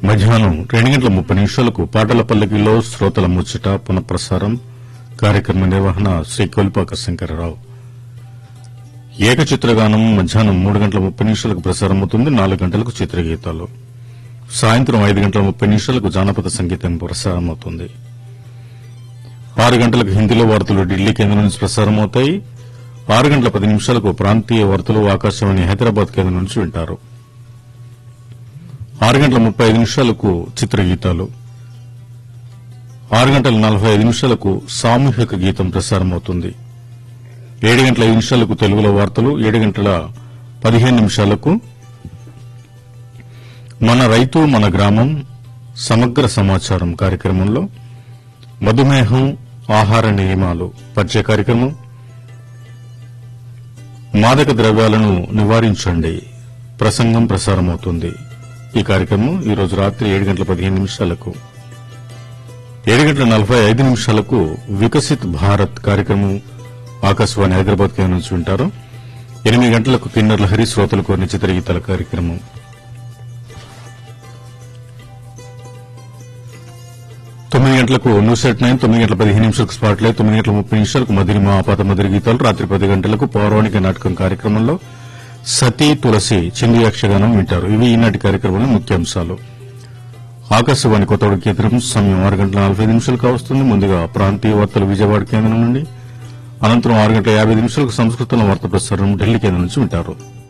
మధ్యాహ్నం రెండు గంటల ముప్పై నిమిషాలకు పాటల పల్లకిలో శ్రోతల ముచ్చట పునఃప్రసారం కార్యక్రమ నిర్వహణ శ్రీ కొలిపాక శంకరరావు ఏకచిత్రగానం మధ్యాహ్నం మూడు గంటల ముప్పై నిమిషాలకు ప్రసారమవుతుంది నాలుగు గంటలకు చిత్రగీతాలు సాయంత్రం ఐదు గంటల ముప్పై నిమిషాలకు జానపద సంగీతం ప్రసారమవుతుంది ఆరు గంటలకు హిందీలో వార్తలు ఢిల్లీ కేంద్రం నుంచి ప్రసారమవుతాయి ఆరు గంటల పది నిమిషాలకు ప్రాంతీయ వార్తలు ఆకాశవాణి హైదరాబాద్ కేంద్రం నుంచి వింటారు ఆరు గంటల ముప్పై ఐదు నిమిషాలకు చిత్రగీతాలు ఆరు గంటల నలభై ఐదు నిమిషాలకు సామూహిక గీతం ప్రసారమవుతుంది ఏడు గంటల ఐదు నిమిషాలకు తెలుగులో వార్తలు ఏడు గంటల పదిహేను నిమిషాలకు మన రైతు మన గ్రామం సమగ్ర సమాచారం కార్యక్రమంలో మధుమేహం ఆహార నియమాలు పరిచయ కార్యక్రమం మాదక ద్రవ్యాలను నివారించండి ప్రసంగం ప్రసారమవుతుంది ఈ కార్యక్రమం ఈ రోజు రాత్రి ఏడు గంటల పదిహేను నిమిషాలకు ఏడు గంటల నలభై ఐదు నిమిషాలకు వికసిత్ భారత్ కార్యక్రమం ఆకాశవాణి హైదరాబాద్ కేంద్రం నుంచి వింటారు ఎనిమిది గంటలకు కిన్నర్ల హరి శ్రోతలు కోరిన చిత్రగీతాల కార్యక్రమం తొమ్మిది గంటలకు న్యూస్ ఎట్ నైన్ తొమ్మిది గంటల పదిహేను నిమిషాలకు స్పాట్ లైట్ తొమ్మిది గంటల ముప్పై నిమిషాలకు మధురిమ ఆపాత మధుర గీతాలు రాత్రి పది గంటలకు పౌరాణిక నాటకం కార్యక్రమంలో సతీ తులసి చిందు యక్షగానం వింటారు ఇవి ఈనాటి కార్యక్రమంలో ముఖ్యాంశాలు ఆకాశవాణి కొత్తగూడ కేంద్రం సమయం ఆరు గంటల నలభై నిమిషాలకు వస్తుంది ముందుగా ప్రాంతీయ వార్తలు విజయవాడ కేంద్రం నుండి అనంతరం ఆరు గంటల యాభై నిమిషాలకు సంస్కృతంలో వార్త ప్రసారం ఢిల్లీ కేంద్రం నుంచి వింటారు